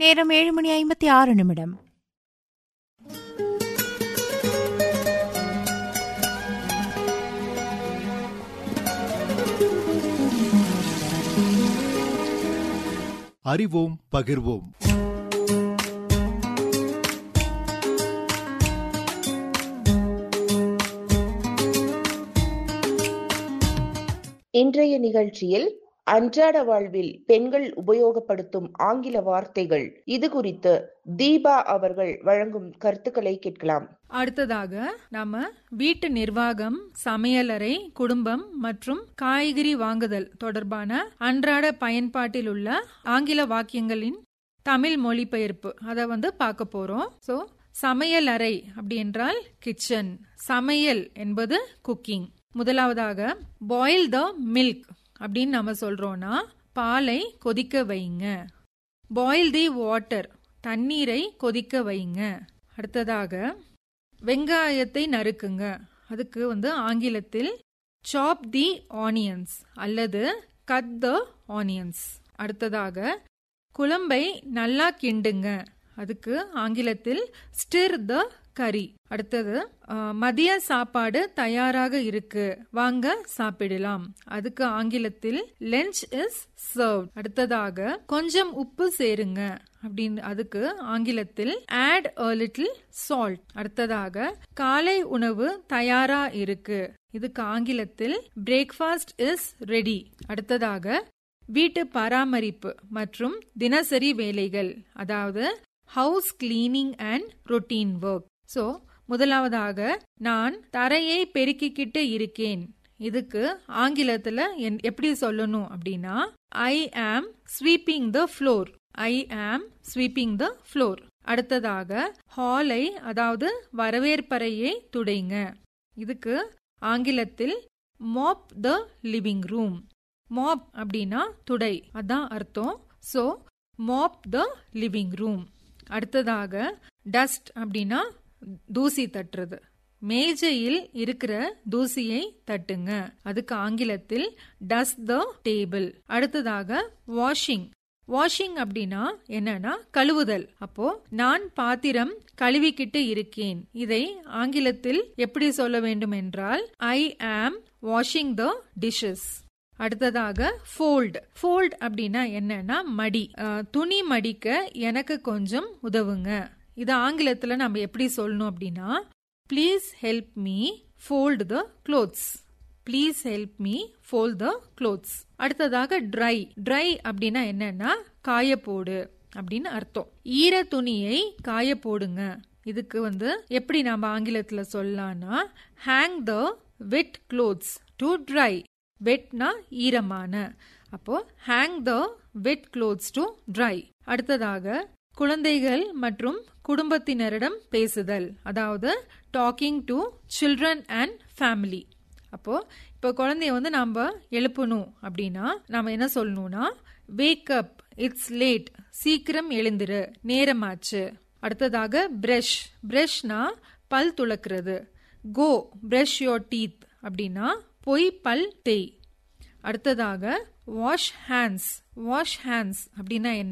நேரம் ஏழு மணி ஐம்பத்தி ஆறு நிமிடம் அறிவோம் பகிர்வோம் இன்றைய நிகழ்ச்சியில் அன்றாட வாழ்வில் பெண்கள் உபயோகப்படுத்தும் ஆங்கில வார்த்தைகள் இது குறித்து தீபா அவர்கள் வழங்கும் கருத்துக்களை கேட்கலாம் அடுத்ததாக நாம வீட்டு நிர்வாகம் சமையலறை குடும்பம் மற்றும் காய்கறி வாங்குதல் தொடர்பான அன்றாட பயன்பாட்டில் உள்ள ஆங்கில வாக்கியங்களின் தமிழ் மொழிபெயர்ப்பு அதை வந்து பார்க்க போறோம் ஸோ சமையல் அறை அப்படி என்றால் கிச்சன் சமையல் என்பது குக்கிங் முதலாவதாக பாயில் த மில்க் அப்படின்னு நம்ம சொல்றோம்னா பாலை கொதிக்க வைங்க பாயில் தி வாட்டர் தண்ணீரை கொதிக்க வைங்க அடுத்ததாக வெங்காயத்தை நறுக்குங்க அதுக்கு வந்து ஆங்கிலத்தில் சாப் தி ஆனியன்ஸ் அல்லது கட் த ஆனியன்ஸ் அடுத்ததாக குழம்பை நல்லா கிண்டுங்க அதுக்கு ஆங்கிலத்தில் ஸ்டிர் த கறி அடுத்தது அஹ், மதிய சாப்பாடு தயாராக இருக்கு வாங்க சாப்பிடலாம் அதுக்கு ஆங்கிலத்தில் லஞ்ச் இஸ் சர்வ் அடுத்ததாக கொஞ்சம் உப்பு சேருங்க அப்படின்னு அதுக்கு ஆங்கிலத்தில் ஆட் a லிட்டில் சால்ட் அடுத்ததாக காலை உணவு தயாரா இருக்கு இதுக்கு ஆங்கிலத்தில் பிரேக்ஃபாஸ்ட் இஸ் ரெடி அடுத்ததாக வீட்டு பராமரிப்பு மற்றும் தினசரி வேலைகள் அதாவது house cleaning and routine work so முதலாவதாக நான் தரையை பெருக்கிக்கிட்டு இருக்கேன் இதுக்கு ஆங்கிலத்துல என்- எப்படி சொல்லணும் அப்படின்னா ஐ ஆம் ஸ்வீப்பிங் த ஃப்ளோர் ஐ ஆம் ஸ்வீப்பிங் த ஃப்ளோர் அடுத்ததாக ஹாலை அதாவது வரவேற்பறையை துடைங்க இதுக்கு ஆங்கிலத்தில் mop the living room mop அப்படின்னா துடை அதான் அர்த்தம் so mop the living room அடுத்ததாக டஸ்ட் அப்படின்னா தூசி தட்டுறது மேஜையில் இருக்கிற தூசியை தட்டுங்க அதுக்கு ஆங்கிலத்தில் டஸ்ட் த டேபிள் அடுத்ததாக வாஷிங் வாஷிங் அப்படின்னா என்னன்னா கழுவுதல் அப்போ நான் பாத்திரம் கழுவிக்கிட்டு இருக்கேன் இதை ஆங்கிலத்தில் எப்படி சொல்ல வேண்டும் என்றால் I am washing the dishes அடுத்ததாக ஃபோல்ட் ஃபோல்ட் அப்படின்னா என்னன்னா மடி அஹ், துணி மடிக்க எனக்கு கொஞ்சம் உதவுங்க இது ஆங்கிலத்துல நம்ம எப்படி சொல்லணும் அப்படின்னா please help me fold the clothes please help me fold the clothes அடுத்ததாக ட்ரை ட்ரை அப்படின்னா என்னன்னா காய போடு அப்படின்னு அர்த்தம் ஈர துணியை காய போடுங்க இதுக்கு வந்து எப்படி நம்ம ஆங்கிலத்துல சொல்லலாம்னா hang the wet clothes to dry வெட்னா ஈரமான அப்போ hang the wet clothes to dry அடுத்ததாக குழந்தைகள் மற்றும் குடும்பத்தினரிடம் பேசுதல் அதாவது talking to children and family அப்போ இப்போ குழந்தைய வந்து நம்ம எழுப்பணும் அப்படின்னா நாம என்ன சொல்லணும்னா வேக் அப் இட்ஸ் லேட் சீக்கிரம் எழுந்திரு நேரமாச்சு அடுத்ததாக பிரஷ் பிரஷ்னா பல் துளக்குறது கோ பிரஷ் யோர் டீத் அப்படின்னா பொய் பல் தேய் அடுத்ததாக வாஷ் ஹேண்ட்ஸ் வாஷ் ஹேண்ட்ஸ் அப்படின்னா என்ன